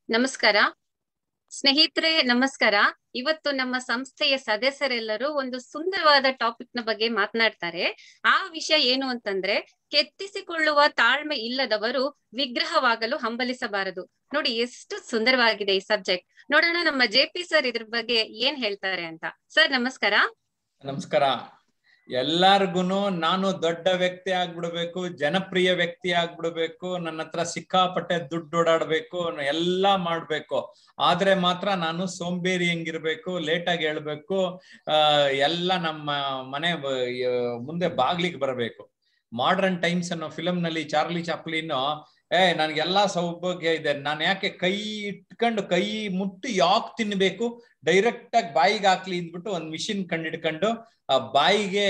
ನಮಸ್ಕಾರ ಸ್ನೇಹಿತರೆ ನಮಸ್ಕಾರ ಇವತ್ತು ನಮ್ಮ ಸಂಸ್ಥೆಯ ಸದಸ್ಯರೆಲ್ಲರೂ ಒಂದು ಸುಂದರವಾದ ಟಾಪಿಕ್ ನ ಬಗ್ಗೆ ಮಾತನಾಡ್ತಾರೆ ಆ ವಿಷಯ ಏನು ಅಂತಂದ್ರೆ ಕೆತ್ತಿಸಿಕೊಳ್ಳುವ ತಾಳ್ಮೆ ಇಲ್ಲದವರು ವಿಗ್ರಹವಾಗಲು ಹಂಬಲಿಸಬಾರದು ನೋಡಿ ಎಷ್ಟು ಸುಂದರವಾಗಿದೆ ಈ ಸಬ್ಜೆಕ್ಟ್ ನೋಡೋಣ ನಮ್ಮ ಜೆ ಪಿ ಸರ್ ಇದ್ರ ಬಗ್ಗೆ ಏನ್ ಹೇಳ್ತಾರೆ ಅಂತ ಸರ್ ನಮಸ್ಕಾರ ನಮಸ್ಕಾರ ಎಲ್ಲಾರ್ಗುನು ನಾನು ದೊಡ್ಡ ವ್ಯಕ್ತಿ ಆಗ್ಬಿಡ್ಬೇಕು ಜನಪ್ರಿಯ ವ್ಯಕ್ತಿ ಆಗ್ಬಿಡ್ಬೇಕು ನನ್ನ ಹತ್ರ ಸಿಕ್ಕಾಪಟ್ಟೆ ದುಡ್ಡು ಓಡಾಡ್ಬೇಕು ಎಲ್ಲಾ ಮಾಡ್ಬೇಕು ಆದ್ರೆ ಮಾತ್ರ ನಾನು ಸೋಂಬೇರಿ ಹೆಂಗಿರ್ಬೇಕು ಲೇಟ್ ಆಗಿ ಹೇಳ್ಬೇಕು ಆ ಎಲ್ಲ ನಮ್ಮ ಮನೆ ಮುಂದೆ ಬಾಗ್ಲಿಗೆ ಬರಬೇಕು ಮಾಡರ್ನ್ ಟೈಮ್ಸ್ ಅನ್ನೋ ಫಿಲಮ್ ನಲ್ಲಿ ಚಾರ್ಲಿ ಚಾಪ್ಲಿನ್ ಏ ನನ್ಗೆಲ್ಲಾ ಸೌಭಾಗ್ಯ ಇದೆ ನಾನು ಯಾಕೆ ಕೈ ಇಟ್ಕೊಂಡು ಕೈ ಮುಟ್ಟಿ ಯಾಕೆ ತಿನ್ಬೇಕು ಡೈರೆಕ್ಟ್ ಆಗಿ ಬಾಯಿಗೆ ಹಾಕ್ಲಿ ಅಂದ್ಬಿಟ್ಟು ಒಂದ್ ಮಿಷಿನ್ ಕಂಡಿಡ್ಕೊಂಡು ಆ ಬಾಯಿಗೆ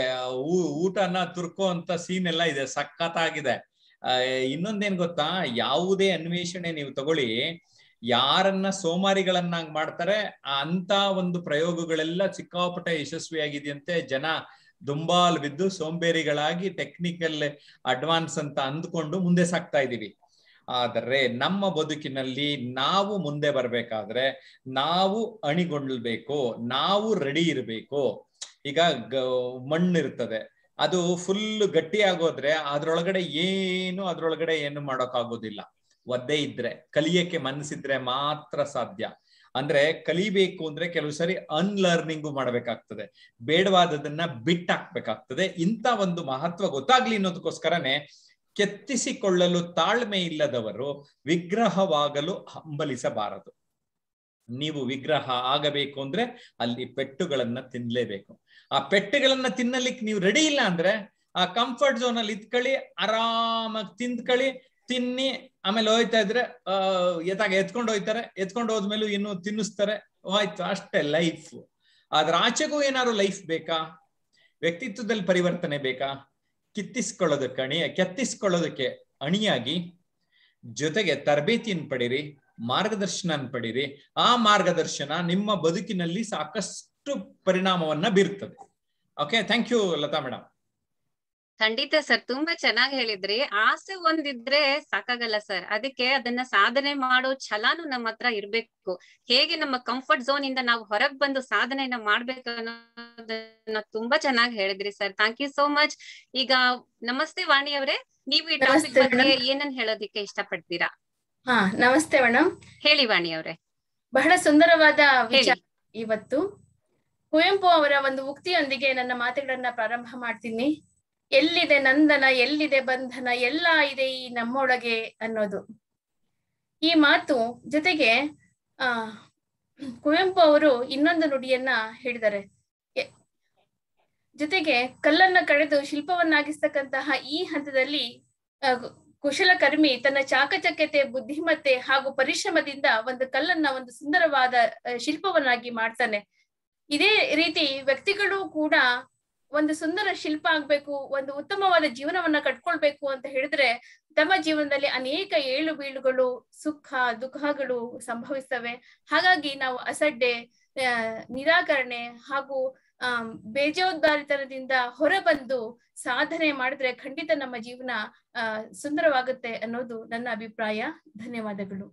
ಊಟನ ತುರ್ಕೋ ಅಂತ ಸೀನ್ ಎಲ್ಲ ಇದೆ ಸಖತ್ತಾಗಿದೆ ಇನ್ನೊಂದೇನ್ ಗೊತ್ತಾ ಯಾವುದೇ ಅನ್ವೇಷಣೆ ನೀವು ತಗೊಳ್ಳಿ ಯಾರನ್ನ ಸೋಮಾರಿಗಳನ್ನಾಗಿ ಮಾಡ್ತಾರೆ ಅಂತ ಒಂದು ಪ್ರಯೋಗಗಳೆಲ್ಲ ಸಿಕ್ಕಾಪಟ್ಟೆ ಯಶಸ್ವಿಯಾಗಿದೆಯಂತೆ ಜನ ದುಂಬಾಲ್ ಬಿದ್ದು ಸೋಂಬೇರಿಗಳಾಗಿ ಟೆಕ್ನಿಕಲ್ ಅಡ್ವಾನ್ಸ್ ಅಂತ ಅಂದ್ಕೊಂಡು ಮುಂದೆ ಸಾಕ್ತಾ ಇದೀವಿ ಆದರೆ ನಮ್ಮ ಬದುಕಿನಲ್ಲಿ ನಾವು ಮುಂದೆ ಬರ್ಬೇಕಾದ್ರೆ ನಾವು ಅಣಿಗೊಳ್ಬೇಕು ನಾವು ರೆಡಿ ಇರಬೇಕು ಈಗ ಮಣ್ಣು ಇರ್ತದೆ ಅದು ಫುಲ್ ಗಟ್ಟಿ ಆಗೋದ್ರೆ ಅದ್ರೊಳಗಡೆ ಏನು ಅದ್ರೊಳಗಡೆ ಏನು ಮಾಡೋಕ್ಕಾಗೋದಿಲ್ಲ ಒದ್ದೆ ಇದ್ರೆ ಕಲಿಯಕ್ಕೆ ಮನಸ್ಸಿದ್ರೆ ಮಾತ್ರ ಸಾಧ್ಯ ಅಂದ್ರೆ ಕಲಿಬೇಕು ಅಂದ್ರೆ ಕೆಲವು ಸರಿ ಅನ್ಲರ್ನಿಂಗು ಮಾಡ್ಬೇಕಾಗ್ತದೆ ಬೇಡವಾದದನ್ನ ಬಿಟ್ಟಾಕ್ಬೇಕಾಗ್ತದೆ ಇಂಥ ಒಂದು ಮಹತ್ವ ಗೊತ್ತಾಗ್ಲಿ ಅನ್ನೋದಕ್ಕೋಸ್ಕರನೇ ಕೆತ್ತಿಸಿಕೊಳ್ಳಲು ತಾಳ್ಮೆ ಇಲ್ಲದವರು ವಿಗ್ರಹವಾಗಲು ಹಂಬಲಿಸಬಾರದು ನೀವು ವಿಗ್ರಹ ಆಗಬೇಕು ಅಂದ್ರೆ ಅಲ್ಲಿ ಪೆಟ್ಟುಗಳನ್ನ ತಿನ್ಲೇಬೇಕು ಆ ಪೆಟ್ಟುಗಳನ್ನ ತಿನ್ನಲಿಕ್ಕೆ ನೀವು ರೆಡಿ ಇಲ್ಲ ಅಂದ್ರೆ ಆ ಕಂಫರ್ಟ್ ಝೋನ್ ಅಲ್ಲಿ ಇದ್ಕೊಳ್ಳಿ ಆರಾಮಾಗಿ ತಿಂದ್ಕೊಳ್ಳಿ ತಿನ್ನಿ ಆಮೇಲೆ ಹೋಯ್ತಾ ಇದ್ರೆ ಅಹ್ ಎತ್ತಾಗ ಎತ್ಕೊಂಡು ಹೋಯ್ತಾರೆ ಎತ್ಕೊಂಡು ಹೋದ್ಮೇಲೂ ಇನ್ನು ತಿನ್ನಿಸ್ತಾರೆ ಹೋಯ್ತು ಅಷ್ಟೇ ಲೈಫ್ ಅದ್ರ ಆಚೆಗೂ ಏನಾದ್ರು ಲೈಫ್ ಬೇಕಾ ವ್ಯಕ್ತಿತ್ವದಲ್ಲಿ ಪರಿವರ್ತನೆ ಬೇಕಾ ಕಿತ್ತಿಸ್ಕೊಳ್ಳೋದಕ್ಕೆ ಅಣಿ ಕೆತ್ತಿಸ್ಕೊಳ್ಳೋದಕ್ಕೆ ಅಣಿಯಾಗಿ ಜೊತೆಗೆ ತರಬೇತಿಯನ್ನು ಪಡೀರಿ ಮಾರ್ಗದರ್ಶನ ಪಡೀರಿ ಆ ಮಾರ್ಗದರ್ಶನ ನಿಮ್ಮ ಬದುಕಿನಲ್ಲಿ ಸಾಕಷ್ಟು ಪರಿಣಾಮವನ್ನ ಬೀರ್ತದೆ okay thank you Latha madam ಖಂಡಿತ ಸರ್ ತುಂಬಾ ಚೆನ್ನಾಗಿ ಹೇಳಿದ್ರಿ ಆಸೆ ಒಂದಿದ್ರೆ ಸಾಕಾಗಲ್ಲ ಸರ್ ಅದಕ್ಕೆ ಅದನ್ನ ಸಾಧನೆ ಮಾಡೋ ಛಲಾನು ನಮ್ಮ ಹತ್ರ ಇರ್ಬೇಕು ಹೇಗೆ ನಮ್ಮ ಕಂಫರ್ಟ್ ಝೋನ್ ಇಂದ ನಾವು ಹೊರಗ್ ಬಂದು ಸಾಧನೆಯನ್ನ ಮಾಡ್ಬೇಕು ಅನ್ನೋದನ್ನ ತುಂಬಾ ಚೆನ್ನಾಗಿ ಹೇಳಿದ್ರಿ sir thank you so much ಈಗ ನಮಸ್ತೆ ವಾಣಿ ಅವರೇ ನೀವು ಈ ಟಾಪಿಕ್ ಬಗ್ಗೆ ಏನನ್ ಹೇಳೋದಿಕ್ಕೆ ಇಷ್ಟಪಡ್ತೀರಾ ಹಾ ನಮಸ್ತೆ ಮೇಡಮ್ ಹೇಳಿ ವಾಣಿ ಅವ್ರೆ ಬಹಳ ಸುಂದರವಾದ ವಿಚಾರ ಇವತ್ತು ಕುವೆಂಪು ಅವರ ಒಂದು ಉಕ್ತಿಯೊಂದಿಗೆ ನನ್ನ ಮಾತುಗಳನ್ನ ಪ್ರಾರಂಭ ಮಾಡ್ತೀನಿ ಎಲ್ಲಿದೆ ನಂದನ ಎಲ್ಲಿದೆ ಬಂಧನ ಎಲ್ಲ ಇದೆ ಈ ನಮ್ಮೊಳಗೆ ಅನ್ನೋದು ಈ ಮಾತು ಜೊತೆಗೆ ಆ ಕುವೆಂಪು ಅವರು ಇನ್ನೊಂದು ನುಡಿಯನ್ನ ಹೇಳಿದ್ದಾರೆ ಜೊತೆಗೆ ಕಲ್ಲನ್ನ ಕಳೆದು ಶಿಲ್ಪವನ್ನಾಗಿಸ್ತಕ್ಕಂತಹ ಈ ಹಂತದಲ್ಲಿ ಕುಶಲಕರ್ಮಿ ತನ್ನ ಚಾಕಚಕ್ಯತೆ ಬುದ್ಧಿಮತ್ತೆ ಹಾಗೂ ಪರಿಶ್ರಮದಿಂದ ಒಂದು ಕಲ್ಲನ್ನ ಒಂದು ಸುಂದರವಾದ ಶಿಲ್ಪವನ್ನಾಗಿ ಮಾಡ್ತಾನೆ ಇದೇ ರೀತಿ ವ್ಯಕ್ತಿಗಳು ಕೂಡ ಒಂದು ಸುಂದರ ಶಿಲ್ಪ ಆಗ್ಬೇಕು ಒಂದು ಉತ್ತಮವಾದ ಜೀವನವನ್ನ ಕಟ್ಕೊಳ್ಬೇಕು ಅಂತ ಹೇಳಿದ್ರೆ ತಮ್ಮ ಜೀವನದಲ್ಲಿ ಅನೇಕ ಏಳು ಬೀಳುಗಳು ಸುಖ ದುಃಖಗಳು ಸಂಭವಿಸ್ತವೆ ಹಾಗಾಗಿ ನಾವು ಅಸಡ್ಡೆ ನಿರಾಕರಣೆ ಹಾಗೂ ಆ ಬೇಜವಾಬ್ದಾರಿತನದಿಂದ ಹೊರಬಂದು ಸಾಧನೆ ಮಾಡಿದ್ರೆ ಖಂಡಿತ ನಮ್ಮ ಜೀವನ ಆ ಸುಂದರವಾಗುತ್ತೆ ಅನ್ನೋದು ನನ್ನ ಅಭಿಪ್ರಾಯ ಧನ್ಯವಾದಗಳು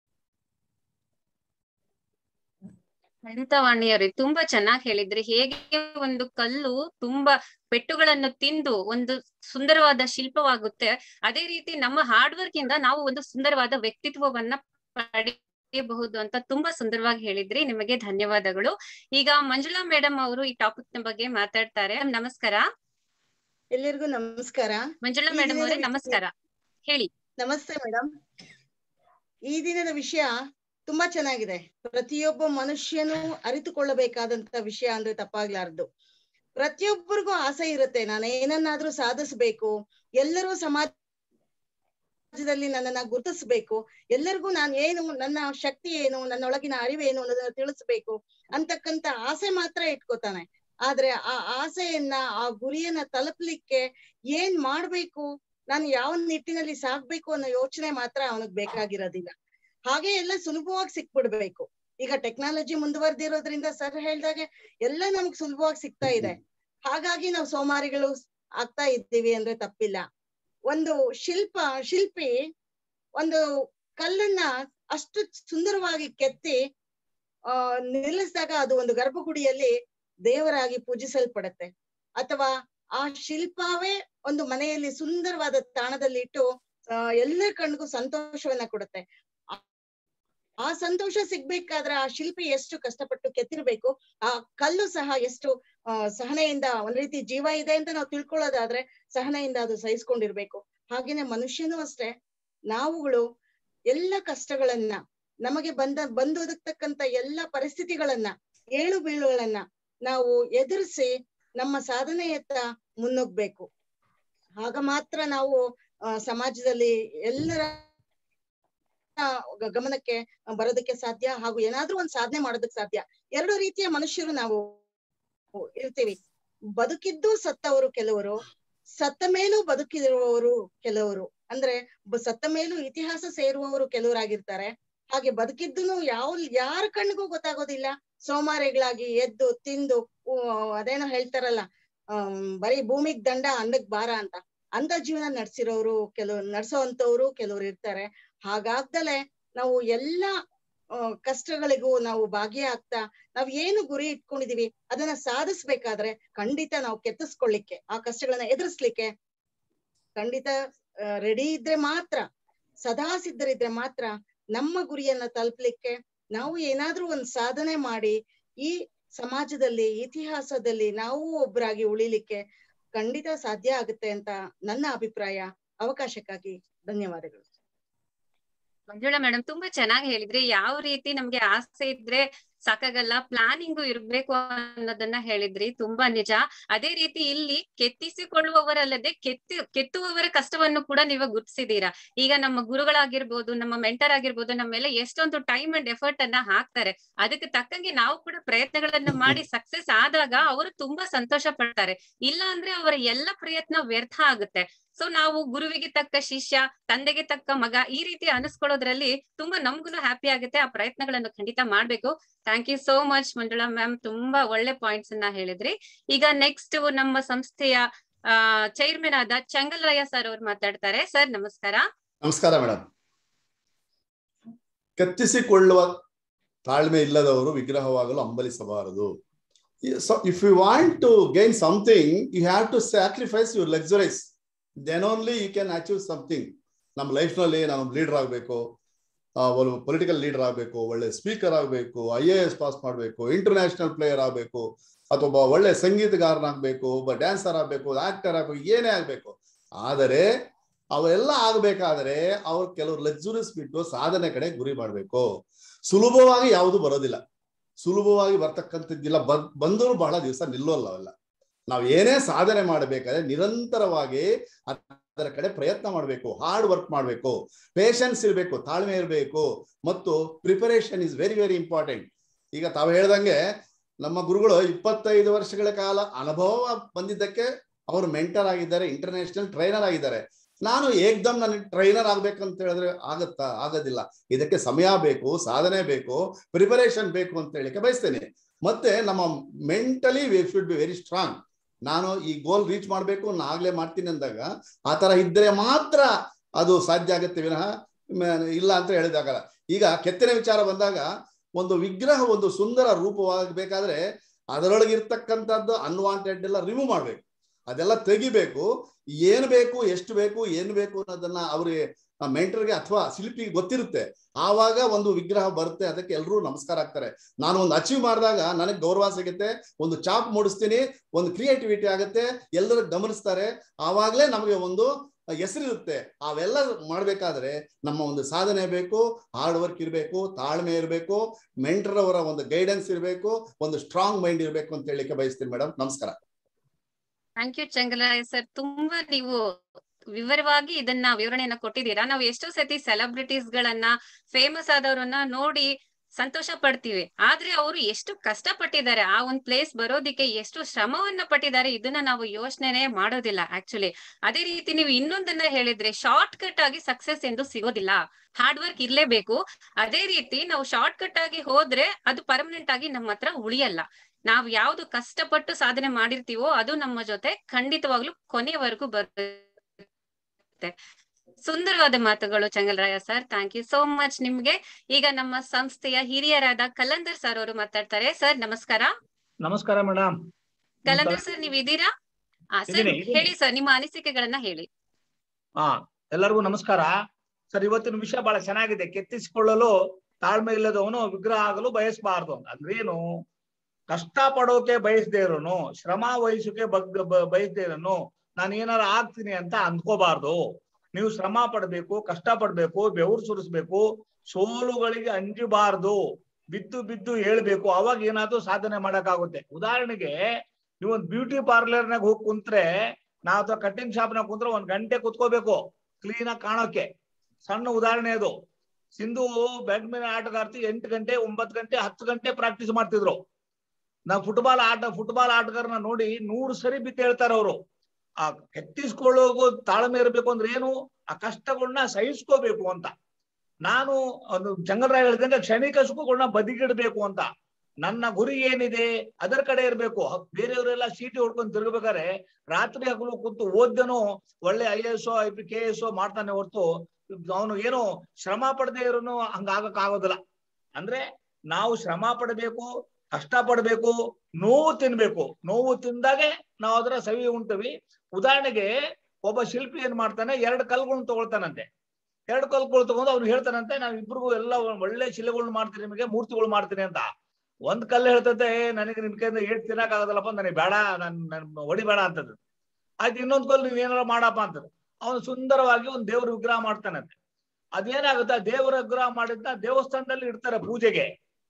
ಖಂಡಿತ ವಾಣಿಯವ್ರಿ ತುಂಬಾ ಚೆನ್ನಾಗಿ ಹೇಳಿದ್ರಿ ಹೇಗೆ ಒಂದು ಕಲ್ಲು ತುಂಬಾ ಪೆಟ್ಟುಗಳನ್ನು ತಿಂದು ಒಂದು ಸುಂದರವಾದ ಶಿಲ್ಪವಾಗುತ್ತೆ ಅದೇ ರೀತಿ ನಮ್ಮ ಹಾರ್ಡ್ ವರ್ಕ್ ಇಂದ ನಾವು ಒಂದು ಸುಂದರವಾದ ವ್ಯಕ್ತಿತ್ವವನ್ನ ಪಡೆಯಬಹುದು ಅಂತ ತುಂಬಾ ಸುಂದರವಾಗಿ ಹೇಳಿದ್ರಿ ನಿಮಗೆ ಧನ್ಯವಾದಗಳು ಈಗ ಮಂಜುಳಾ ಮೇಡಮ್ ಅವರು ಈ ಟಾಪಿಕ್ ನ ಬಗ್ಗೆ ಮಾತಾಡ್ತಾರೆ ನಮಸ್ಕಾರ ಎಲ್ಲರಿಗೂ ನಮಸ್ಕಾರ ಮಂಜುಳಾ ಮೇಡಮ್ ಅವರೇ ನಮಸ್ಕಾರ ಹೇಳಿ ನಮಸ್ತೆ ಮೇಡಮ್ ಈ ದಿನದ ವಿಷಯ ತುಂಬಾ ಚೆನ್ನಾಗಿದೆ ಪ್ರತಿಯೊಬ್ಬ ಮನುಷ್ಯನು ಅರಿತುಕೊಳ್ಳಬೇಕಾದಂತ ವಿಷಯ ಅಂದ್ರೆ ತಪ್ಪಾಗ್ಲಾರ್ದು ಪ್ರತಿಯೊಬ್ಬರಿಗೂ ಆಸೆ ಇರುತ್ತೆ ನಾನು ಏನನ್ನಾದ್ರೂ ಸಾಧಿಸ್ಬೇಕು ಎಲ್ಲರೂ ಸಮಾಜದಲ್ಲಿ ನನ್ನನ್ನ ಗುರುತಿಸ್ಬೇಕು ಎಲ್ಲರಿಗೂ ನಾನು ಏನು ನನ್ನ ಶಕ್ತಿ ಏನು ನನ್ನೊಳಗಿನ ಅರಿವೇನು ಅನ್ನೋದನ್ನ ತಿಳಿಸ್ಬೇಕು ಅಂತಕ್ಕಂತ ಆಸೆ ಮಾತ್ರ ಇಟ್ಕೋತಾನೆ ಆದ್ರೆ ಆ ಆಸೆಯನ್ನ ಆ ಗುರಿಯನ್ನ ತಲುಪಲಿಕ್ಕೆ ಏನ್ ಮಾಡ್ಬೇಕು ನಾನು ಯಾವ ನಿಟ್ಟಿನಲ್ಲಿ ಸಾಗ್ಬೇಕು ಅನ್ನೋ ಯೋಚನೆ ಮಾತ್ರ ಅವನಿಗೆ ಬೇಕಾಗಿರೋದಿಲ್ಲ ಹಾಗೆ ಎಲ್ಲ ಸುಲಭವಾಗಿ ಸಿಕ್ಬಿಡ್ಬೇಕು ಈಗ ಟೆಕ್ನಾಲಜಿ ಮುಂದುವರೆದಿರೋದ್ರಿಂದ ಸರ್ ಹೇಳ್ದಾಗೆ ಎಲ್ಲ ನಮ್ಗ್ ಸುಲಭವಾಗಿ ಸಿಗ್ತಾ ಇದೆ ಹಾಗಾಗಿ ನಾವು ಸೋಮಾರಿಗಳು ಆಗ್ತಾ ಇದ್ದೀವಿ ಅಂದ್ರೆ ತಪ್ಪಿಲ್ಲ ಒಂದು ಶಿಲ್ಪ ಶಿಲ್ಪಿ ಒಂದು ಕಲ್ಲನ್ನ ಅಷ್ಟು ಸುಂದರವಾಗಿ ಕೆತ್ತಿ ಆ ನಿಲ್ಲಿಸಿದಾಗ ಅದು ಒಂದು ಗರ್ಭಗುಡಿಯಲ್ಲಿ ದೇವರಾಗಿ ಪೂಜಿಸಲ್ಪಡತ್ತೆ ಅಥವಾ ಆ ಶಿಲ್ಪವೇ ಒಂದು ಮನೆಯಲ್ಲಿ ಸುಂದರವಾದ ತಾಣದಲ್ಲಿ ಇಟ್ಟು ಆ ಎಲ್ಲರ ಕಣ್ಣಿಗೂ ಸಂತೋಷವನ್ನ ಕೊಡುತ್ತೆ ಆ- ಆ ಸಂತೋಷ ಸಿಗ್ಬೇಕಾದ್ರೆ ಆ ಶಿಲ್ಪಿ ಎಷ್ಟು ಕಷ್ಟಪಟ್ಟು ಕೆತ್ತಿರ್ಬೇಕು ಆ ಕಲ್ಲು ಸಹ ಎಷ್ಟು ಆ ಸಹನೆಯಿಂದ ಒಂದ್ ರೀತಿ ಜೀವ ಇದೆ ಅಂತ ನಾವು ತಿಳ್ಕೊಳ್ಳೋದಾದ್ರೆ ಸಹನೆಯಿಂದ ಅದು ಸಹಿಸ್ಕೊಂಡಿರ್ಬೇಕು ಹಾಗೇನೆ ಮನುಷ್ಯನೂ ಅಷ್ಟೇ ನಾವುಗಳು ಎಲ್ಲ ಕಷ್ಟಗಳನ್ನ ನಮಗೆ ಬಂದ ಬಂದೊದಗ್ತಕ್ಕಂತ ಎಲ್ಲ ಪರಿಸ್ಥಿತಿಗಳನ್ನ ಏಳು ಬೀಳುಗಳನ್ನ ನಾವು ಎದುರಿಸಿ ನಮ್ಮ ಸಾಧನೆಯತ್ತ ಮುನ್ನುಗ್ಬೇಕು ಆಗ ಮಾತ್ರ ನಾವು ಆ, ಸಮಾಜದಲ್ಲಿ ಎಲ್ಲರ ಆ, ಗ- ಗಮನಕ್ಕೆ ಬರೋದಕ್ಕೆ ಸಾಧ್ಯ ಹಾಗೂ ಏನಾದ್ರೂ ಒಂದ್ ಸಾಧನೆ ಮಾಡೋದಕ್ಕೆ ಸಾಧ್ಯ ಎರಡು ರೀತಿಯ ಮನುಷ್ಯರು ನಾವು ಇರ್ತೀವಿ ಬದುಕಿದ್ದು ಸತ್ತವರು ಕೆಲವರು ಸತ್ತ ಮೇಲೂ ಬದುಕಿರುವವರು ಕೆಲವರು ಅಂದ್ರೆ ಬ- ಸತ್ತ ಮೇಲೂ ಇತಿಹಾಸ ಸೇರುವವರು ಕೆಲವರಾಗಿರ್ತಾರೆ ಹಾಗೆ ಬದುಕಿದ್ದೂನು ಯಾವ ಯಾರ ಕಣ್ಣಿಗೂ ಗೊತ್ತಾಗೋದಿಲ್ಲ ಸೋಮಾರಿಗಳಾಗಿ ಎದ್ದು ತಿಂದು ಊ, ಅದೇನೋ ಹೇಳ್ತಾರಲ್ಲ ಆಮ್, ಬರೀ ಭೂಮಿಗ್ ದಂಡ ಅನ್ನಕ್ ಬಾರ ಅಂತ ಅಂತ ಜೀವನ ನಡ್ಸಿರೋರು ಕೆಲವ್ರು ನಡ್ಸೋಂತವ್ರು ಕೆಲವ್ರು ಇರ್ತಾರೆ ಹಾಗಾಗ್ದಲೆ ನಾವು ಎಲ್ಲಾ ಆ, ಕಷ್ಟಗಳಿಗೂ ನಾವು ಭಾಗಿಯಾಗ್ತಾ ನಾವ್ ಏನು ಗುರಿ ಇಟ್ಕೊಂಡಿದೀವಿ ಅದನ್ನ ಸಾಧಿಸ್ಬೇಕಾದ್ರೆ ಖಂಡಿತ ನಾವು ಕೆತ್ತಿಸ್ಕೊಳ್ಳಿಕ್ಕೆ ಆ ಕಷ್ಟಗಳನ್ನ ಎದುರಿಸ್ಲಿಕ್ಕೆ ಖಂಡಿತ ರೆಡಿ ಇದ್ರೆ ಮಾತ್ರ ಸದಾ ಸಿದ್ಧರಿದ್ರೆ ಮಾತ್ರ ನಮ್ಮ ಗುರಿಯನ್ನ ತಲುಪಲಿಕ್ಕೆ ನಾವು ಏನಾದ್ರೂ ಒಂದ್ ಸಾಧನೆ ಮಾಡಿ ಈ ಸಮಾಜದಲ್ಲಿ ಇತಿಹಾಸದಲ್ಲಿ ನಾವು ಒಬ್ಬರಾಗಿ ಉಳಿಲಿಕ್ಕೆ ಖಂಡಿತ ಸಾಧ್ಯ ಆಗುತ್ತೆ ಅಂತ ನನ್ನ ಅಭಿಪ್ರಾಯ ಅವಕಾಶಕ್ಕಾಗಿ ಧನ್ಯವಾದಗಳು ಮಂಜುಳಾ ಮೇಡಮ್ ತುಂಬಾ ಚೆನ್ನಾಗಿ ಹೇಳಿದ್ರಿ ಯಾವ ರೀತಿ ನಮ್ಗೆ ಆಸೆ ಇದ್ರೆ ಸಾಕಾಗಲ್ಲ ಪ್ಲಾನಿಂಗು ಇರ್ಬೇಕು ಅನ್ನೋದನ್ನ ಹೇಳಿದ್ರಿ ತುಂಬಾ ನಿಜ ಅದೇ ರೀತಿ ಇಲ್ಲಿ ಕೆತ್ತಿಸಿಕೊಳ್ಳುವವರಲ್ಲದೆ ಕೆತ್ತಿ ಕೆತ್ತುವವರ ಕಷ್ಟವನ್ನು ಕೂಡ ನೀವು ಗುರ್ತಿಸಿದೀರಾ ಈಗ ನಮ್ಮ ಗುರುಗಳಾಗಿರ್ಬೋದು ನಮ್ಮ ಮೆಂಟರ್ ಆಗಿರ್ಬೋದು ನಮ್ಮ ಮೇಲೆ ಎಷ್ಟೊಂದು ಟೈಮ್ ಅಂಡ್ ಎಫರ್ಟ್ ಅನ್ನ ಹಾಕ್ತಾರೆ ಅದಕ್ಕೆ ತಕ್ಕಂಗೆ ನಾವು ಕೂಡ ಪ್ರಯತ್ನಗಳನ್ನ ಮಾಡಿ ಸಕ್ಸಸ್ ಆದಾಗ ಅವರು ತುಂಬಾ ಸಂತೋಷ ಪಡ್ತಾರೆ ಇಲ್ಲ ಅಂದ್ರೆ ಅವರ ಎಲ್ಲ ಪ್ರಯತ್ನ ವ್ಯರ್ಥ ಆಗುತ್ತೆ ಸೊ ನಾವು ಗುರುವಿಗೆ ತಕ್ಕ ಶಿಷ್ಯ ತಂದೆಗೆ ತಕ್ಕ ಮಗ ಈ ರೀತಿ ಅನಿಸ್ಕೊಳ್ಳೋದ್ರಲ್ಲಿ ತುಂಬಾ ನಮ್ಗೂ ಹ್ಯಾಪಿ ಆಗುತ್ತೆ ಆ ಪ್ರಯತ್ನಗಳನ್ನು ಖಂಡಿತ ಮಾಡ್ಬೇಕು thank you so much Manjula ma'am ತುಂಬಾ ಒಳ್ಳೆ ಪಾಯಿಂಟ್ಸ್ ಅನ್ನ ಹೇಳಿದ್ರಿ ಈಗ ನೆಕ್ಸ್ಟ್ ನಮ್ಮ ಸಂಸ್ಥೆಯ ಆ ಚೈರ್ಮನ್ ಆದ ಚಂಗಲರಾಯ ಸರ್ ಅವ್ರು ಮಾತಾಡ್ತಾರೆ ಸರ್ ನಮಸ್ಕಾರ ನಮಸ್ಕಾರ ಮೇಡಮ್ ಕತ್ತಿಸಿಕೊಳ್ಳುವ ತಾಳ್ಮೆ ಇಲ್ಲದವರು ವಿಗ್ರಹವಾಗಲು ಹಂಬಲಿಸಬಾರದು if you want to gain something you have to sacrifice your luxuries then only you can achieve something ನಮ್ಮ ಲೈಫ್ನಲ್ಲಿ ನಾನು ಲೀಡರ್ ಆಗಬೇಕು ಒಂದು ಪೊಲಿಟಿಕಲ್ ಲೀಡರ್ ಆಗಬೇಕು ಒಳ್ಳೆ ಸ್ಪೀಕರ್ ಆಗಬೇಕು ಐ ಎ ಎಸ್ ಪಾಸ್ ಮಾಡಬೇಕು ಇಂಟರ್ನ್ಯಾಷನಲ್ ಪ್ಲೇಯರ್ ಆಗಬೇಕು ಅಥವಾ ಒಬ್ಬ ಒಳ್ಳೆ ಸಂಗೀತಗಾರನಾಗಬೇಕು ಒಬ್ಬ ಡ್ಯಾನ್ಸರ್ ಆಗಬೇಕು ಆಕ್ಟರ್ ಆಗಬೇಕು ಏನೇ ಆಗಬೇಕು ಆದರೆ ಅವೆಲ್ಲ ಆಗ್ಬೇಕಾದ್ರೆ ಅವ್ರು ಕೆಲವರು ಲಕ್ಸುರೀಸ್ ಬಿಟ್ಟು ಸಾಧನೆ ಕಡೆ ಗುರಿ ಮಾಡಬೇಕು ಸುಲಭವಾಗಿ ಯಾವುದು ಬರೋದಿಲ್ಲ ಸುಲಭವಾಗಿ ಬರ್ತಕ್ಕಂಥದ್ದಿಲ್ಲ ಬಂದರೂ ಬಹಳ ದಿವಸ ನಿಲ್ಲೋಲ್ಲ ಅವೆಲ್ಲ ನಾವು ಏನೇ ಸಾಧನೆ ಮಾಡಬೇಕಾದ್ರೆ ನಿರಂತರವಾಗಿ ಅದರ ಕಡೆ ಪ್ರಯತ್ನ ಮಾಡಬೇಕು ಹಾರ್ಡ್ ವರ್ಕ್ ಮಾಡಬೇಕು ಪೇಷನ್ಸ್ ಇರಬೇಕು ತಾಳ್ಮೆ ಇರಬೇಕು ಮತ್ತು preparation is very very important ಈಗ ತಾವು ಹೇಳ್ದಂಗೆ ನಮ್ಮ ಗುರುಗಳು ಇಪ್ಪತ್ತೈದು ವರ್ಷಗಳ ಕಾಲ ಅನುಭವ ಬಂದಿದ್ದಕ್ಕೆ ಅವರು ಮೆಂಟರ್ ಆಗಿದ್ದಾರೆ ಇಂಟರ್ನ್ಯಾಷನಲ್ ಟ್ರೈನರ್ ಆಗಿದ್ದಾರೆ ನಾನು ಏಕ್ದಮ್ ನನಗೆ ಟ್ರೈನರ್ ಆಗ್ಬೇಕಂತ ಹೇಳಿದ್ರೆ ಆಗತ್ತಾ ಆಗೋದಿಲ್ಲ ಇದಕ್ಕೆ ಸಮಯ ಬೇಕು ಸಾಧನೆ ಬೇಕು ಪ್ರಿಪರೇಷನ್ ಬೇಕು ಅಂತ ಹೇಳಿಕ್ಕೆ ಬಯಸ್ತೇನೆ ಮತ್ತೆ ನಮ್ಮ mentally we should be very strong ನಾನು ಈ ಗೋಲ್ ರೀಚ್ ಮಾಡಬೇಕು ನಾನು ಆಗ್ಲೇ ಮಾಡ್ತೀನಿ ಅಂದಾಗ ಆ ತರ ಇದ್ರೆ ಮಾತ್ರ ಅದು ಸಾಧ್ಯ ಆಗುತ್ತೆ ವಿನಃ ಇಲ್ಲ ಅಂತ ಹೇಳಿದಾಗಲ್ಲ ಈಗ ಕೆತ್ತನೆ ವಿಚಾರ ಬಂದಾಗ ಒಂದು ವಿಗ್ರಹ ಒಂದು ಸುಂದರ ರೂಪವಾಗಬೇಕಾದ್ರೆ ಅದರೊಳಗಿರ್ತಕ್ಕಂಥದ್ದು ಅನ್ವಾಂಟೆಡ್ ಎಲ್ಲ ರಿಮೂವ್ ಮಾಡ್ಬೇಕು ಅದೆಲ್ಲ ತೆಗಿಬೇಕು ಏನು ಬೇಕು ಎಷ್ಟು ಬೇಕು ಏನು ಬೇಕು ಅನ್ನೋದನ್ನ ಅವ್ರಿಗೆ ಮೆಂಟರ್ಗೆ ಅಥವಾ ಶಿಲ್ಪಿಗೆ ಗೊತ್ತಿರುತ್ತೆ ಆವಾಗ ಒಂದು ವಿಗ್ರಹ ಬರುತ್ತೆ ಅದಕ್ಕೆ ಎಲ್ಲರೂ ನಮಸ್ಕಾರ ಆಗ್ತಾರೆ ನಾನು ಒಂದು ಅಚೀವ್ ಮಾಡಿದಾಗ ನನಗೆ ಗೌರವ ಸಿಗುತ್ತೆ ಒಂದು ಚಾಪ್ ಮೂಡಿಸ್ತೀನಿ ಒಂದು ಕ್ರಿಯೇಟಿವಿಟಿ ಆಗುತ್ತೆ ಎಲ್ಲರೂ ಗಮನಿಸ್ತಾರೆ ಆವಾಗಲೇ ನಮಗೆ ಒಂದು ಹೆಸರಿರುತ್ತೆ ಅವೆಲ್ಲ ಮಾಡ್ಬೇಕಾದ್ರೆ ನಮ್ಮ ಒಂದು ಸಾಧನೆ ಬೇಕು ಹಾರ್ಡ್ ವರ್ಕ್ ಇರಬೇಕು ತಾಳ್ಮೆ ಇರಬೇಕು ಮೆಂಟರ್ ಅವರ ಒಂದು ಗೈಡೆನ್ಸ್ ಇರಬೇಕು ಒಂದು ಸ್ಟ್ರಾಂಗ್ ಮೈಂಡ್ ಇರಬೇಕು ಅಂತ ಹೇಳಿಕ್ಕೆ ಬಯಸ್ತೀನಿ ಮೇಡಮ್ ನಮಸ್ಕಾರ ಥ್ಯಾಂಕ್ ಯು ಚಂಗಲಾಯ್ ಸರ್ ತುಂಬಾ ನೀವು ವಿವರವಾಗಿ ಇದನ್ನ ವಿವರಣೆಯನ್ನ ಕೊಟ್ಟಿದ್ದೀರಾ ನಾವು ಎಷ್ಟೋ ಸತಿ ಸೆಲೆಬ್ರಿಟೀಸ್ ಗಳನ್ನ ಫೇಮಸ್ ಆದವ್ರನ್ನ ನೋಡಿ ಸಂತೋಷ ಪಡ್ತೀವಿ ಆದ್ರೆ ಅವರು ಎಷ್ಟು ಕಷ್ಟ ಪಟ್ಟಿದ್ದಾರೆ ಆ ಒಂದ್ ಪ್ಲೇಸ್ ಬರೋದಿಕ್ಕೆ ಎಷ್ಟು ಶ್ರಮವನ್ನ ಪಟ್ಟಿದ್ದಾರೆ ಇದನ್ನ ನಾವು ಯೋಚನೆ ಮಾಡೋದಿಲ್ಲ ಆಕ್ಚುಲಿ ಅದೇ ರೀತಿ ನೀವು ಇನ್ನೊಂದನ್ನ ಹೇಳಿದ್ರೆ ಶಾರ್ಟ್ ಕಟ್ ಆಗಿ ಸಕ್ಸಸ್ ಎಂದು ಸಿಗೋದಿಲ್ಲ ಹಾರ್ಡ್ ವರ್ಕ್ ಇರ್ಲೇಬೇಕು ಅದೇ ರೀತಿ ನಾವು ಶಾರ್ಟ್ ಕಟ್ ಆಗಿ ಹೋದ್ರೆ ಅದು ಪರ್ಮನೆಂಟ್ ಆಗಿ ನಮ್ಮ ಹತ್ರ ಉಳಿಯಲ್ಲ ನಾವ್ ಯಾವ್ದು ಕಷ್ಟಪಟ್ಟು ಸಾಧನೆ ಮಾಡಿರ್ತೀವೋ ಅದು ನಮ್ಮ ಜೊತೆ ಖಂಡಿತವಾಗ್ಲೂ ಕೊನೆಯವರೆಗೂ ಬರುತ್ತೆ ಸುಂದರವಾದ ಮಾತುಗಳು Changalraya sir thank you so much ನಿಮ್ಗೆ ಈಗ ನಮ್ಮ ಸಂಸ್ಥೆಯ ಹಿರಿಯರಾದ ಕಲಂದರ್ ಸರ್ ಅವರು ಮಾತಾಡ್ತಾರೆ ಸರ್ ನಮಸ್ಕಾರ ನಮಸ್ಕಾರ ಮೇಡಮ್ ಕಲಂದರ್ ಸರ್ ನೀವ್ ಇದೀರಾ ಆ, ಸರ್ ಇದೀನಿ, ಇದೀನಿ. ಹೇಳಿ ಸರ್ ನಿಮ್ಮ ಅನಿಸಿಕೆಗಳನ್ನ ಹೇಳಿ ಹಾ ಎಲ್ಲರಿಗೂ ನಮಸ್ಕಾರ ಸರ್ ಇವತ್ತಿನ ವಿಷಯ ಬಹಳ ಚೆನ್ನಾಗಿದೆ ಕೆತ್ತಿಸಿಕೊಳ್ಳಲು ತಾಳ್ಮೆ ಇಲ್ಲದವನು ವಿಗ್ರಹ ಆಗಲು ಬಯಸಬಾರದು ಅಂತ ಅಂದ್ರೆ ಏನು ಕಷ್ಟ ಪಡೋಕೆ ಬಯಸದೇ ಇರೋನು ಶ್ರಮ ವಹಿಸೋಕೆ ಬಗ್ ಬ- ಬಯಸದೇ ಇರೋನು ನಾನು ಏನಾರ ಆಗ್ತೀನಿ ಅಂತ ಅಂದ್ಕೋಬಾರ್ದು ನೀವು ಶ್ರಮ ಪಡ್ಬೇಕು ಕಷ್ಟ ಪಡ್ಬೇಕು ಬೆವರು ಸುರಿಸ್ಬೇಕು ಸೋಲುಗಳಿಗೆ ಅಂಜಬಾರ್ದು ಬಿದ್ದು ಬಿದ್ದು ಹೇಳ್ಬೇಕು ಅವಾಗ ಏನಾದ್ರೂ ಸಾಧನೆ ಮಾಡಕ್ಕಾಗುತ್ತೆ ಉದಾಹರಣೆಗೆ ನೀವು ಒಂದು ಬ್ಯೂಟಿ ಪಾರ್ಲರ್ನಾಗ ಹೋಗಿ ಕುಂತ್ರೆ ನಾವ್ ಅಥವಾ ಕಟ್ಟಿಂಗ್ ಶಾಪ್ನಾಗ ಕುಂತ್ರೆ ಒಂದ್ ಗಂಟೆ ಕುತ್ಕೋಬೇಕು ಕ್ಲೀನ್ ಆಗಿ ಕಾಣೋಕೆ ಸಣ್ಣ ಉದಾಹರಣೆ ಅದು ಸಿಂಧು ಬ್ಯಾಡ್ಮಿಂಟನ್ ಆಟಗಾರ್ತಿ ಎಂಟು ಗಂಟೆ ಒಂಬತ್ತು ಗಂಟೆ ಹತ್ತು ಗಂಟೆ ಪ್ರಾಕ್ಟೀಸ್ ಮಾಡ್ತಿದ್ರು ನಾವು ಫುಟ್ಬಾಲ್ ಆಟ ಫುಟ್ಬಾಲ್ ಆಟಗಾರನ ನೋಡಿ ನೂರು ಸರಿ ಬಿದ್ದು ಹೇಳ್ತಾರೆ ಅವರು ಆ ಕೆತ್ತಿಸ್ಕೊಳ್ಳೋಗು ತಾಳ್ಮೆ ಇರಬೇಕು ಅಂದ್ರೆ ಏನು ಆ ಕಷ್ಟಗಳನ್ನ ಸಹಿಸ್ಕೋಬೇಕು ಅಂತ ನಾನು ಒಂದು ಜಂಗಲ್ರಾಯ ಹೇಳಿದಂಗೆ ಕ್ಷಣಿಕ ಸುಖಗಳನ್ನ ಬದಿಗಿಡ್ಬೇಕು ಅಂತ ನನ್ನ ಗುರಿ ಏನಿದೆ ಅದರ ಕಡೆ ಇರ್ಬೇಕು ಬೇರೆಯವರೆಲ್ಲ ಸೀಟಿ ಹೊಡ್ಕೊಂಡು ತಿರುಗಬೇಕಾದ್ರೆ ರಾತ್ರಿ ಹಗಲು ಕೂತು ಓದ್ದನು ಒಳ್ಳೆ I S I P K S ಮಾಡ್ತಾನೆ ಹೊರತು ಅವನು ಏನು ಶ್ರಮ ಪಡದೆ ಇರೋನು ಹಂಗಾಗಕ್ ಆಗೋದಿಲ್ಲ ಅಂದ್ರೆ ನಾವು ಶ್ರಮ ಪಡಬೇಕು ಕಷ್ಟ ಪಡ್ಬೇಕು ನೋವು ತಿನ್ಬೇಕು ನೋವು ತಿಂದಾಗೆ ನಾವು ಅದರ ಸವಿ ಉಂಟವಿ ಉದಾಹರಣೆಗೆ ಒಬ್ಬ ಶಿಲ್ಪಿ ಏನ್ ಮಾಡ್ತಾನೆ ಎರಡು ಕಲ್ಗಳನ್ನ ತಗೊಳ್ತಾನಂತೆ ಎರಡು ಕಲ್ಗಳು ತಗೊಂಡು ಅವ್ನು ಹೇಳ್ತಾನಂತೆ ನಾವ್ ಇಬ್ರಿಗೂ ಎಲ್ಲ ಒಳ್ಳೆ ಶಿಲೆಗಳನ್ನ ಮಾಡ್ತೀನಿ ನಿಮಗೆ ಮೂರ್ತಿಗಳು ಮಾಡ್ತೀನಿ ಅಂತ ಒಂದ್ ಕಲ್ಲು ಹೇಳ್ತದೆ "ಏ, ನನಗೆ ನಿನ್ ಕೈಯಿಂದ ಏಟ್ ತಿನ್ನಕ್ ಆಗೋದಲ್ಲಪ್ಪ ನನಗೆ ಬೇಡ ನನ್ ನನ್ ಹೊಡಿಬೇಡ ಅಂತದ್ದು ಆಯ್ತು ಇನ್ನೊಂದ್ ಕಲ್ಲು ನೀವ್ ಏನಾರ ಮಾಡಪ್ಪ ಅಂತದ್ದು ಅವನು ಸುಂದರವಾಗಿ ಒಂದು ದೇವ್ರ ವಿಗ್ರಹ ಮಾಡ್ತಾನಂತೆ ಅದೇನಾಗುತ್ತೆ ಆ ದೇವರ ವಿಗ್ರಹ ಮಾಡಿದ್ನ ದೇವಸ್ಥಾನದಲ್ಲಿ ಇಡ್ತಾರೆ ಪೂಜೆಗೆ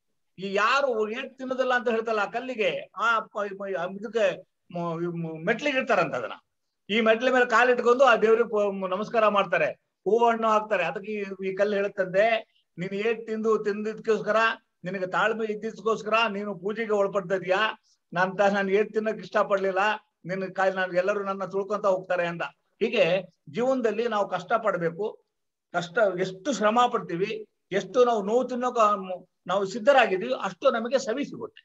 ಈ ಯಾರು ಏಟ್ ತಿನ್ನೋದಿಲ್ಲ ಅಂತ ಹೇಳ್ತಲ್ಲ ಆ ಕಲ್ಲಿಗೆ ಆ ಪ- ಮ- ಆ ಇದಕ್ಕೆ ಮ- ಮ- ಮೆಟ್ಲಿಗೆ ಇಡ್ತಾರಂತ ಅದನ್ನ ಈ ಮೆಟ್ಲ ಮೇಲೆ ಕಾಲಿಟ್ಕೊಂಡು ಆ ದೇವ್ರಿಗೆ ಪ- ನಮಸ್ಕಾರ ಮಾಡ್ತಾರೆ ಹೂವು ಹಣ್ಣು ಹಾಕ್ತಾರೆ ಅದಕ್ಕೆ ಈ- ಈ ಕಲ್ಲು ಹೇಳುತ್ತಂತೆ ನೀನ್ ಏಟ್ ತಿಂದು ತಿಂದಿದ್ಕೋಸ್ಕರ ನಿನಗೆ ತಾಳ್ಮೆ ಇದ್ದಿದ್ಕೋಸ್ಕರ ನೀನು ಪೂಜೆಗೆ ಒಳಪಡ್ತಿದ್ಯಾ ನಾನ್ ತ- ನಾನು ಏಟ್ ತಿನ್ನಕ್ ಇಷ್ಟ ಪಡ್ಲಿಲ್ಲ ನಿನ್ನ ಕಾಯಿ ನಾನು ಎಲ್ಲರೂ ನನ್ನ ತುಳ್ಕೊಂತ ಹೋಗ್ತಾರೆ ಅಂತ ಹೀಗೆ ಜೀವನದಲ್ಲಿ ನಾವು ಕಷ್ಟ ಪಡ್ಬೇಕು ಕಷ್ಟ ಎಷ್ಟು ಶ್ರಮ ಪಡ್ತೀವಿ ಎಷ್ಟು ನಾವು ನೋವು ತಿನ್ನೋಕ ನಾವು ಸಿದ್ಧರಾಗಿದ್ದೀವಿ ಅಷ್ಟು ನಮಗೆ ಸವಿ ಸಿಗುತ್ತೆ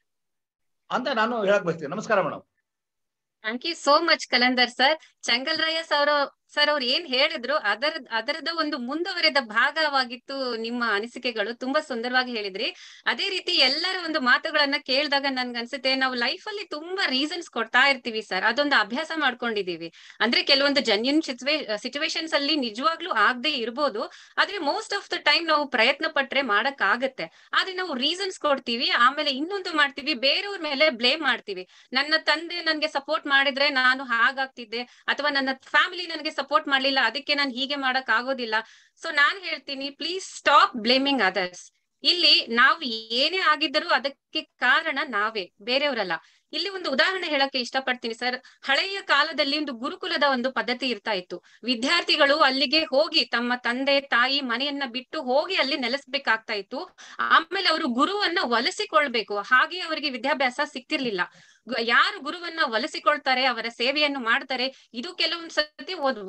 ಅಂತ ನಾನು ಹೇಳಕ್ ಬಯಸ್ತೀನಿ ನಮಸ್ಕಾರ madam thank you so much Kalandar sir Changalraya sir sir ಅವ್ರು ಏನ್ ಹೇಳಿದ್ರು ಅದರ ಅದರದ ಒಂದು ಮುಂದುವರೆದ ಭಾಗವಾಗಿತ್ತು ನಿಮ್ಮ ಅನಿಸಿಕೆಗಳು ತುಂಬಾ ಸುಂದರವಾಗಿ ಹೇಳಿದ್ರಿ ಅದೇ ರೀತಿ ಎಲ್ಲರ ಒಂದು ಮಾತುಗಳನ್ನ ಕೇಳಿದಾಗ ನನ್ಗೆ ಅನ್ಸುತ್ತೆ ನಾವು ಲೈಫ್ ಅಲ್ಲಿ ತುಂಬಾ ರೀಸನ್ಸ್ ಕೊಡ್ತಾ ಇರ್ತೀವಿ ಸರ್ ಅದೊಂದು ಅಭ್ಯಾಸ ಮಾಡ್ಕೊಂಡಿದೀವಿ ಅಂದ್ರೆ ಕೆಲವೊಂದು ಜನ್ಯನ್ ಸಿಚುವೇಶನ್ಸ್ ಅಲ್ಲಿ ನಿಜವಾಗ್ಲೂ ಆಗದೆ ಇರ್ಬೋದು ಆದ್ರೆ ಮೋಸ್ಟ್ ಆಫ್ ದ ಟೈಮ್ ನಾವು ಪ್ರಯತ್ನ ಪಟ್ರೆ ಮಾಡಕ್ ಆಗತ್ತೆ ಆದ್ರೆ ನಾವು ರೀಸನ್ಸ್ ಕೊಡ್ತೀವಿ ಆಮೇಲೆ ಇನ್ನೊಂದು ಮಾಡ್ತೀವಿ ಬೇರೆಯವ್ರ ಮೇಲೆ ಬ್ಲೇಮ್ ಮಾಡ್ತೀವಿ ನನ್ನ ತಂದೆ ನನ್ಗೆ ಸಪೋರ್ಟ್ ಮಾಡಿದ್ರೆ ನಾನು ಹಾಗಾಗ್ತಿದ್ದೆ ಅಥವಾ ನನ್ನ ಫ್ಯಾಮಿಲಿ ನನಗೆ ಸಪೋರ್ಟ್ ಮಾಡ್ಲಿಲ್ಲ ಅದಕ್ಕೆ ನಾನು ಹೀಗೆ ಮಾಡಕ್ ಆಗೋದಿಲ್ಲ ಸೊ ನಾನ್ ಹೇಳ್ತೀನಿ ಪ್ಲೀಸ್ ಸ್ಟಾಪ್ ಬ್ಲೇಮಿಂಗ್ ಅದರ್ಸ್ ಇಲ್ಲಿ ನಾವು ಏನೇ ಆಗಿದ್ದರೂ ಅದಕ್ಕೆ ಕಾರಣ ನಾವೇ ಬೇರೆಯವರಲ್ಲ ಇಲ್ಲಿ ಒಂದು ಉದಾಹರಣೆ ಹೇಳಕ್ಕೆ ಇಷ್ಟಪಡ್ತೀನಿ ಸರ್ ಹಳೆಯ ಕಾಲದಲ್ಲಿ ಒಂದು ಗುರುಕುಲದ ಒಂದು ಪದ್ಧತಿ ಇರ್ತಾ ಇತ್ತು ವಿದ್ಯಾರ್ಥಿಗಳು ಅಲ್ಲಿಗೆ ಹೋಗಿ ತಮ್ಮ ತಂದೆ ತಾಯಿ ಮನೆಯನ್ನ ಬಿಟ್ಟು ಹೋಗಿ ಅಲ್ಲಿ ನೆಲೆಸ್ಬೇಕಾಗ್ತಾ ಇತ್ತು ಆಮೇಲೆ ಅವರು ಗುರುವನ್ನ ಒಲಿಸಿಕೊಳ್ಬೇಕು ಹಾಗೆ ಅವರಿಗೆ ವಿದ್ಯಾಭ್ಯಾಸ ಸಿಕ್ತಿರ್ಲಿಲ್ಲ ಗು- ಯಾರು ಗುರುವನ್ನ ಒಲಿಸಿಕೊಳ್ತಾರೆ ಅವರ ಸೇವೆಯನ್ನು ಮಾಡ್ತಾರೆ ಇದು ಕೆಲವೊಂದ್ ಸತಿ ಓದ್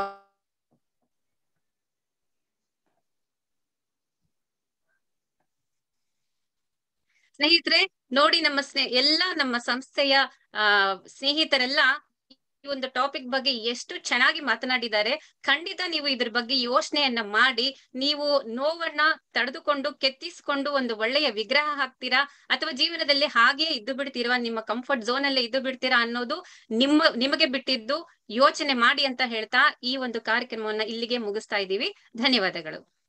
ಸ್ನೇಹಿತರೆ ನೋಡಿ ನಮ್ಮ ಸ್ನೇ ಎಲ್ಲಾ ನಮ್ಮ ಸಂಸ್ಥೆಯ ಆ ಸ್ನೇಹಿತರೆಲ್ಲ ಈ ಒಂದು ಟಾಪಿಕ್ ಬಗ್ಗೆ ಎಷ್ಟು ಚೆನ್ನಾಗಿ ಮಾತನಾಡಿದ್ದಾರೆ ಖಂಡಿತ ನೀವು ಇದ್ರ ಬಗ್ಗೆ ಯೋಚನೆಯನ್ನ ಮಾಡಿ ನೀವು ನೋವನ್ನ ತಡೆದುಕೊಂಡು ಕೆತ್ತಿಸ್ಕೊಂಡು ಒಂದು ಒಳ್ಳೆಯ ವಿಗ್ರಹ ಹಾಕ್ತೀರಾ ಅಥವಾ ಜೀವನದಲ್ಲಿ ಹಾಗೆ ಇದ್ದು ಬಿಡ್ತೀರಾ ನಿಮ್ಮ ಕಂಫರ್ಟ್ ಝೋನ್ ಅಲ್ಲೇ ಇದ್ದು ಬಿಡ್ತೀರಾ ಅನ್ನೋದು ನಿಮ್ಮ ನಿಮಗೆ ಬಿಟ್ಟಿದ್ದು ಯೋಚನೆ ಮಾಡಿ ಅಂತ ಹೇಳ್ತಾ ಈ ಒಂದು ಕಾರ್ಯಕ್ರಮವನ್ನ ಇಲ್ಲಿಗೆ ಮುಗಿಸ್ತಾ ಇದ್ದೀವಿ ಧನ್ಯವಾದಗಳು